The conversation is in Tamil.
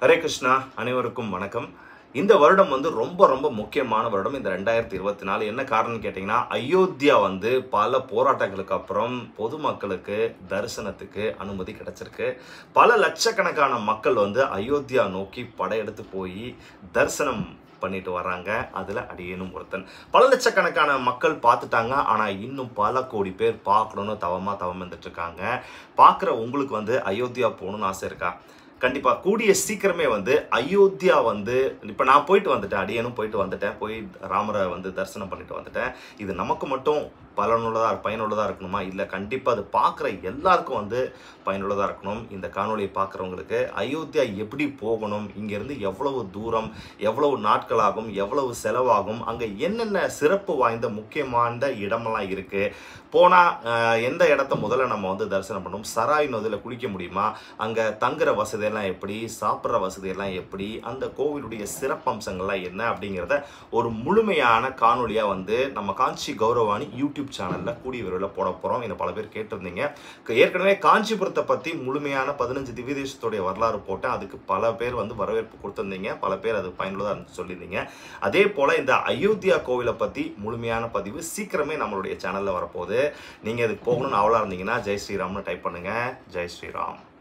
ஹரே கிருஷ்ணா அனைவருக்கும் வணக்கம் இந்த வருடம் வந்து ரொம்ப ரொம்ப முக்கியமான வருடம் இந்த ரெண்டாயிரத்தி இருபத்தி நாலு என்ன காரணம் கேட்டிங்கன்னா அயோத்தியா வந்து பல போராட்டங்களுக்கு அப்புறம் பொதுமக்களுக்கு தரிசனத்துக்கு அனுமதி கிடைச்சிருக்கு பல லட்சக்கணக்கான மக்கள் வந்து அயோத்தியா நோக்கி படையெடுத்து போய் தரிசனம் பண்ணிட்டு வராங்க அதில் அடியேனும் ஒருத்தன் பல லட்சக்கணக்கான மக்கள் பார்த்துட்டாங்க ஆனால் இன்னும் பல கோடி பேர் பார்க்கணுன்னு தவமாக தவம் வந்துட்டு இருக்காங்க பார்க்குற உங்களுக்கு வந்து அயோத்தியா போகணும்னு ஆசை இருக்கா கண்டிப்பாக கூடிய சீக்கிரமே வந்து அயோத்தியா வந்து இப்போ நான் போயிட்டு வந்துட்டேன் அடியனும் போயிட்டு வந்துட்டேன் போய் ராமரை வந்து தரிசனம் பண்ணிட்டு வந்துட்டேன் இது நமக்கு மட்டும் பலனுள்ளதாக பயனுள்ளதாக இருக்கணுமா இல்லை கண்டிப்பாக அது பார்க்குற எல்லாருக்கும் வந்து பயனுள்ளதாக இருக்கணும் இந்த காணொலியை பார்க்குறவங்களுக்கு அயோத்தியா எப்படி போகணும் இங்கேருந்து எவ்வளவு தூரம் எவ்வளவு நாட்களாகும் எவ்வளவு செலவாகும் அங்கே என்னென்ன சிறப்பு வாய்ந்த முக்கியமான இடமெல்லாம் இருக்குது போனால் எந்த இடத்த முதல்ல நம்ம வந்து தரிசனம் பண்ணணும் சராய் நதியில் குளிக்க முடியுமா அங்கே தங்குற வசதியெல்லாம் எப்படி சாப்பிட்ற வசதியெல்லாம் எப்படி அந்த கோவிலுடைய சிறப்பம்சங்கள்லாம் என்ன அப்படிங்கிறத ஒரு முழுமையான காணொலியாக வந்து நம்ம காஞ்சி கௌரவாணி யூடியூப் சேனலில் கூடிய விரைவில் போட போகிறோம் இதை பல பேர் கேட்டிருந்தீங்க ஏற்கனவே காஞ்சிபுரத்தை பற்றி முழுமையான பதினஞ்சு திவ்ய தேசத்துடைய வரலாறு போட்டேன் அதுக்கு பல பேர் வந்து வரவேற்பு கொடுத்துருந்தீங்க பல பேர் அது பயனுள்ளதாக இருந்து சொல்லியிருந்தீங்க அதே போல் இந்த அயோத்தியா கோவிலை பற்றி முழுமையான பதிவு சீக்கிரமே நம்மளுடைய சேனலில் வரப்போகுது நீங்கள் இதுக்கு போகணும்னு அவளாக இருந்தீங்கன்னா ஜெய் ஸ்ரீராம்னு டைப் பண்ணுங்கள் ஜெய் ஸ்ரீராம்